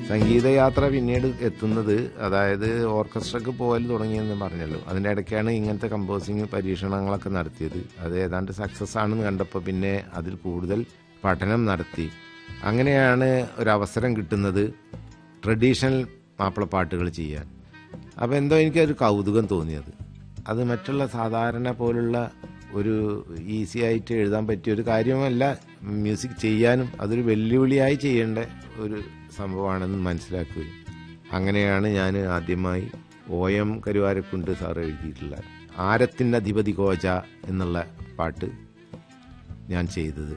സംഗീതയാത്ര പിന്നീട് എത്തുന്നത് അതായത് ഓർക്കസ്ട്രക്ക് പോകൽ തുടങ്ങിയെന്ന് പറഞ്ഞല്ലോ അതിൻ്റെ ഇടയ്ക്കാണ് ഇങ്ങനത്തെ കമ്പോസിങ് പരീക്ഷണങ്ങളൊക്കെ നടത്തിയത് അത് ഏതാണ്ട് സക്സസ് ആണെന്ന് കണ്ടപ്പോൾ പിന്നെ അതിൽ കൂടുതൽ പഠനം നടത്തി അങ്ങനെയാണ് ഒരു അവസരം കിട്ടുന്നത് ട്രഡീഷണൽ മാപ്പിളപ്പാട്ടുകൾ ചെയ്യാൻ അപ്പോൾ എന്തോ എനിക്കൊരു കൗതുകം തോന്നിയത് അത് മറ്റുള്ള സാധാരണ പോലുള്ള ഒരു ഈസി ആയിട്ട് എഴുതാൻ പറ്റിയ ഒരു കാര്യമല്ല മ്യൂസിക് ചെയ്യാനും അതൊരു വെല്ലുവിളിയായി ചെയ്യേണ്ട ഒരു സംഭവമാണെന്ന് മനസ്സിലാക്കുകയും അങ്ങനെയാണ് ഞാൻ ആദ്യമായി ഒ എം കരുവാരക്കുണ്ട് സാർ എഴുതിയിട്ടുള്ള ആരത്തിൻ്റെ അധിപതി കോജ എന്നുള്ള പാട്ട് ഞാൻ ചെയ്തത്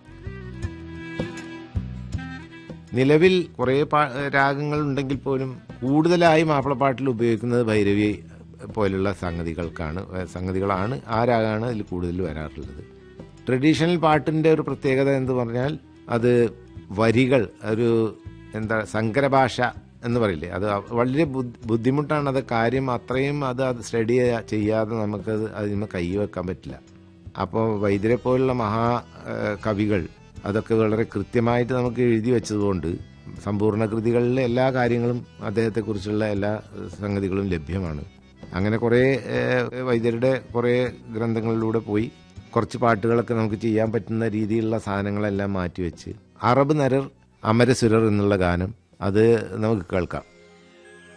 നിലവിൽ കുറേ പാ- രാഗങ്ങൾ ഉണ്ടെങ്കിൽ പോലും കൂടുതലായി മാപ്പിളപ്പാട്ടിൽ ഉപയോഗിക്കുന്നത് ഭൈരവി പോലുള്ള സംഗതികൾക്കാണ് ഏഹ് സംഗതികളാണ് ആ രാഗമാണ് അതിൽ കൂടുതൽ വരാറുള്ളത് ട്രഡീഷണൽ പാട്ടിൻ്റെ ഒരു പ്രത്യേകത എന്ന് പറഞ്ഞാൽ അത് വരികൾ ഒരു എന്താ സങ്കരഭാഷ എന്ന് പറയില്ലേ അത് വളരെ ബുദ്ധി- ബുദ്ധിമുട്ടാണ് അത് കാര്യം അത്രയും അത് അത് സ്റ്റഡി ചെയ്യാതെ നമുക്കത് അതിന് കൈ വെക്കാൻ പറ്റില്ല അപ്പോൾ വൈദ്യരെ പോലുള്ള മഹാ ഏഹ് കവികൾ അതൊക്കെ വളരെ കൃത്യമായിട്ട് നമുക്ക് എഴുതി വെച്ചതുകൊണ്ട് സമ്പൂർണ്ണ കൃതികളിലെ എല്ലാ കാര്യങ്ങളും അദ്ദേഹത്തെക്കുറിച്ചുള്ള എല്ലാ ഏഹ്, സംഗതികളും ലഭ്യമാണ് അങ്ങനെ കുറേ ഏഹ്, വൈദ്യരുടെ കുറേ ഗ്രന്ഥങ്ങളിലൂടെ പോയി കുറച്ച് പാട്ടുകളൊക്കെ നമുക്ക് ചെയ്യാൻ പറ്റുന്ന രീതിയിലുള്ള സാധനങ്ങളെല്ലാം മാറ്റിവെച്ച് അറബ് നരർ അമരസുരർ എന്നുള്ള ഗാനം അത് നമുക്ക് കേൾക്കാം